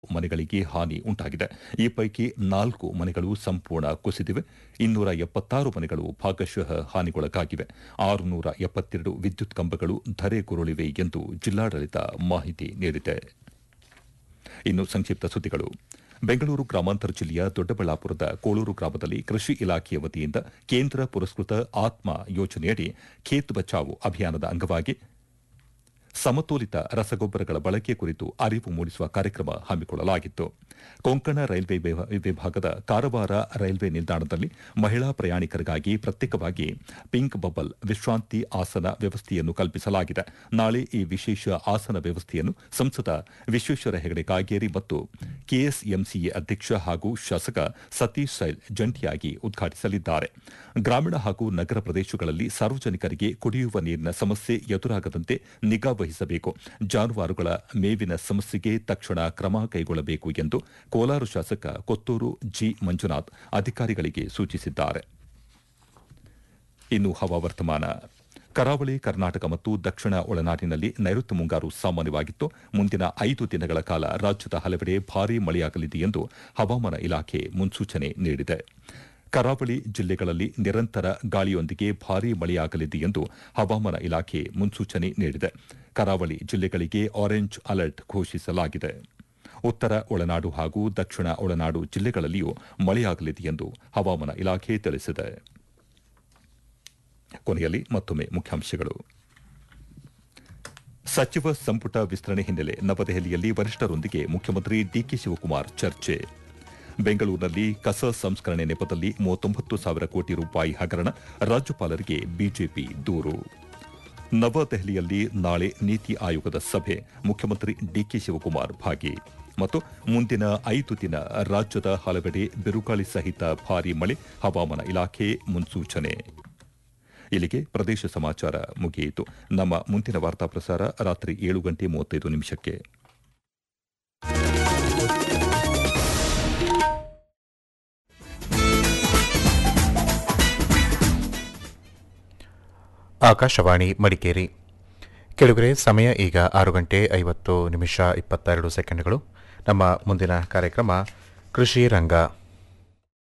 ಮನೆಗಳಿಗೆ ಹಾನಿ ಉಂಟಾಗಿದೆ ಈ ಪೈಕಿ ನಾಲ್ಕು ಮನೆಗಳು ಸಂಪೂರ್ಣ ಕುಸಿದಿವೆ ಇನ್ನೂರ ಎಪ್ಪತ್ತಾರು ಮನೆಗಳು ಭಾಗಶಃ ಹಾನಿಗೊಳಗಾಗಿವೆ ಆರುನೂರ ಎಪ್ಪತ್ತೆರಡು ವಿದ್ಯುತ್ ಕಂಬಗಳು ಧರೆಗುರುಳಿವೆ ಎಂದು ಜಿಲ್ಲಾಡಳಿತ ಮಾಹಿತಿ ನೀಡಿದೆ ಇನ್ನು ಸಂಕ್ಷಿಪ್ತ ಸುದ್ದಿಗಳು ಬೆಂಗಳೂರು ಗ್ರಾಮಾಂತರ ಜಿಲ್ಲೆಯ ದೊಡ್ಡಬಳ್ಳಾಪುರದ ಕೋಳೂರು ಗ್ರಾಮದಲ್ಲಿ ಕೃಷಿ ಇಲಾಖೆಯ ವತಿಯಿಂದ ಕೇಂದ್ರ ಪುರಸ್ಕೃತ ಆತ್ಮ ಯೋಜನೆಯಡಿ ಖೇತ್ ಬಚಾವ್ ಅಭಿಯಾನದ ಅಂಗವಾಗಿ ಸಮತೋಲಿತ ರಸಗೊಬ್ಬರಗಳ ಬಳಕೆ ಕುರಿತು ಅರಿವು ಮೂಡಿಸುವ ಕಾರ್ಯಕ್ರಮ ಹಮ್ಮಿಕೊಳ್ಳಲಾಗಿತ್ತು ಕೊಂಕಣ ರೈಲ್ವೆ ವಿಭಾಗದ ಕಾರವಾರ ರೈಲ್ವೆ ನಿಲ್ದಾಣದಲ್ಲಿ ಮಹಿಳಾ ಪ್ರಯಾಣಿಕರಿಗಾಗಿ ಪ್ರತ್ಯೇಕವಾಗಿ ಪಿಂಕ್ ಬಬಲ್ ವಿಶ್ರಾಂತಿ ಆಸನ ವ್ಯವಸ್ಥೆಯನ್ನು ಕಲ್ಪಿಸಲಾಗಿದೆ ನಾಳೆ ಈ ವಿಶೇಷ ಆಸನ ವ್ಯವಸ್ಥೆಯನ್ನು ಸಂಸದ ವಿಶ್ವೇಶ್ವರ ಹೆಗಡೆ ಕಾಗೇರಿ ಮತ್ತು ಕೆಎಸ್ಎಂಸಿಎ ಅಧ್ಯಕ್ಷ ಹಾಗೂ ಶಾಸಕ ಸತೀಶ್ ಸೈಲ್ ಜಂಟಿಯಾಗಿ ಉದ್ಘಾಟಿಸಲಿದ್ದಾರೆ ಗ್ರಾಮೀಣ ಹಾಗೂ ನಗರ ಪ್ರದೇಶಗಳಲ್ಲಿ ಸಾರ್ವಜನಿಕರಿಗೆ ಕುಡಿಯುವ ನೀರಿನ ಸಮಸ್ಯೆ ಎದುರಾಗದಂತೆ ನಿಗಾ ವಹಿಸಬೇಕು ಜಾನುವಾರುಗಳ ಮೇವಿನ ಸಮಸ್ಯೆಗೆ ತಕ್ಷಣ ಕ್ರಮ ಕೈಗೊಳ್ಳಬೇಕು ಎಂದು ಕೋಲಾರ ಶಾಸಕ ಕೊತ್ತೂರು ಜಿ ಮಂಜುನಾಥ್ ಅಧಿಕಾರಿಗಳಿಗೆ ಸೂಚಿಸಿದ್ದಾರೆ ಇನ್ನು ಹವಾವರ್ತಮಾನ ಕರಾವಳಿ ಕರ್ನಾಟಕ ಮತ್ತು ದಕ್ಷಿಣ ಒಳನಾಡಿನಲ್ಲಿ ನೈಋತ್ಯ ಮುಂಗಾರು ಸಾಮಾನ್ಯವಾಗಿತ್ತು ಮುಂದಿನ ಐದು ದಿನಗಳ ಕಾಲ ರಾಜ್ಯದ ಹಲವೆಡೆ ಭಾರೀ ಮಳೆಯಾಗಲಿದೆ ಎಂದು ಹವಾಮಾನ ಇಲಾಖೆ ಮುನ್ಸೂಚನೆ ನೀಡಿದೆ ಕರಾವಳಿ ಜಿಲ್ಲೆಗಳಲ್ಲಿ ನಿರಂತರ ಗಾಳಿಯೊಂದಿಗೆ ಭಾರೀ ಮಳೆಯಾಗಲಿದೆ ಎಂದು ಹವಾಮಾನ ಇಲಾಖೆ ಮುನ್ಸೂಚನೆ ನೀಡಿದೆ ಕರಾವಳಿ ಜಿಲ್ಲೆಗಳಿಗೆ ಆರೆಂಜ್ ಅಲರ್ಟ್ ಘೋಷಿಸಲಾಗಿದೆ ಉತ್ತರ ಒಳನಾಡು ಹಾಗೂ ದಕ್ಷಿಣ ಒಳನಾಡು ಜಿಲ್ಲೆಗಳಲ್ಲಿಯೂ ಮಳೆಯಾಗಲಿದೆ ಎಂದು ಹವಾಮಾನ ಇಲಾಖೆ ತಿಳಿಸಿದೆ ಕೊನೆಯಲ್ಲಿ ಮತ್ತೊಮ್ಮೆ ಮುಖ್ಯಾಂಶಗಳು ಸಚಿವ ಸಂಪುಟ ವಿಸ್ತರಣೆ ಹಿನ್ನೆಲೆ ನವದೆಹಲಿಯಲ್ಲಿ ವರಿಷ್ಠರೊಂದಿಗೆ ಮುಖ್ಯಮಂತ್ರಿ ಡಿಕೆ ಶಿವಕುಮಾರ್ ಚರ್ಚೆ ಬೆಂಗಳೂರಿನಲ್ಲಿ ಕಸ ಸಂಸ್ಕರಣೆ ನೆಪದಲ್ಲಿ ಮೂವತ್ತೊಂಬತ್ತು ಸಾವಿರ ಕೋಟಿ ರೂಪಾಯಿ ಹಗರಣ ರಾಜ್ಯಪಾಲರಿಗೆ ಬಿಜೆಪಿ ದೂರು ನವದೆಹಲಿಯಲ್ಲಿ ನಾಳೆ ನೀತಿ ಆಯೋಗದ ಸಭೆ ಮುಖ್ಯಮಂತ್ರಿ ಡಿಕೆ ಶಿವಕುಮಾರ್ ಭಾಗಿ ಮತ್ತು ಮುಂದಿನ ಐದು ದಿನ ರಾಜ್ಯದ ಹಲವೆಡೆ ಬಿರುಗಾಳಿ ಸಹಿತ ಭಾರೀ ಮಳೆ ಹವಾಮಾನ ಇಲಾಖೆ ಮುನ್ಸೂಚನೆ ಇಲ್ಲಿಗೆ ಪ್ರದೇಶ ಸಮಾಚಾರ ಮುಗಿಯಿತು ನಮ್ಮ ಮುಂದಿನ ವಾರ್ತಾ ಪ್ರಸಾರ ರಾತ್ರಿ ಏಳು ಗಂಟೆ ಮೂವತ್ತೈದು ನಿಮಿಷಕ್ಕೆ ಆಕಾಶವಾಣಿ ಮಡಿಕೇರಿ ಕೆಳಗರೆ ಸಮಯ ಈಗ ಆರು ಗಂಟೆ ಐವತ್ತು ನಿಮಿಷ ಇಪ್ಪತ್ತೆರಡು ಸೆಕೆಂಡ್ಗಳು ನಮ್ಮ ಮುಂದಿನ ಕಾರ್ಯಕ್ರಮ ಕೃಷಿ ರಂಗ